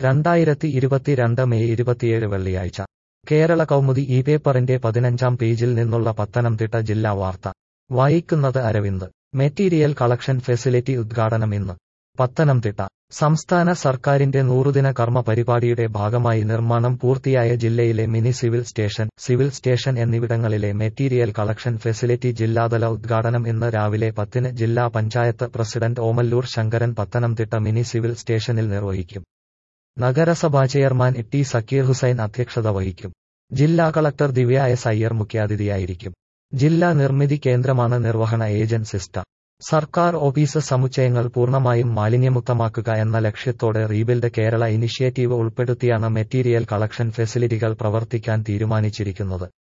രണ്ടായിരത്തി ഇരുപത്തിരണ്ട് മെയ് ഇരുപത്തിയേഴ് വെള്ളിയാഴ്ച കേരള കൗമുദി ഈ പേപ്പറിന്റെ പതിനഞ്ചാം പേജിൽ നിന്നുള്ള പത്തനംതിട്ട ജില്ലാ വാർത്ത വായിക്കുന്നത് അരവിന്ദ് മെറ്റീരിയൽ കളക്ഷൻ ഫെസിലിറ്റി ഉദ്ഘാടനം ഇന്ന് പത്തനംതിട്ട സംസ്ഥാന സർക്കാരിന്റെ നൂറുദിന കർമ്മ പരിപാടിയുടെ ഭാഗമായി നിർമ്മാണം പൂർത്തിയായ ജില്ലയിലെ mini civil station civil station എന്നിവിടങ്ങളിലെ മെറ്റീരിയൽ കളക്ഷൻ ഫെസിലിറ്റി ജില്ലാതല ഉദ്ഘാടനം ഇന്ന് രാവിലെ പത്തിന് ജില്ലാ panchayat president Omallur Sankaran Pathanamthitta mini civil സ്റ്റേഷനിൽ നിർവഹിക്കും നഗരസഭാ ചെയർമാൻ ടി സക്കീർ ഹുസൈൻ അധ്യക്ഷത വഹിക്കും ജില്ലാ കളക്ടർ ദിവ്യ എസ് അയ്യർ മുഖ്യാതിഥിയായിരിക്കും ജില്ലാ നിർമ്മിതി കേന്ദ്രമാണ് നിർവഹണ ഏജൻസിസ്റ്റ സർക്കാർ ഓഫീസ് സമുച്ചയങ്ങൾ പൂർണ്ണമായും മാലിന്യമുക്തമാക്കുക എന്ന ലക്ഷ്യത്തോടെ റീബിൽഡ് കേരള ഇനിഷ്യേറ്റീവ് ഉൾപ്പെടുത്തിയാണ് മെറ്റീരിയൽ കളക്ഷൻ ഫെസിലിറ്റികൾ പ്രവർത്തിക്കാൻ തീരുമാനിച്ചിരിക്കുന്നത്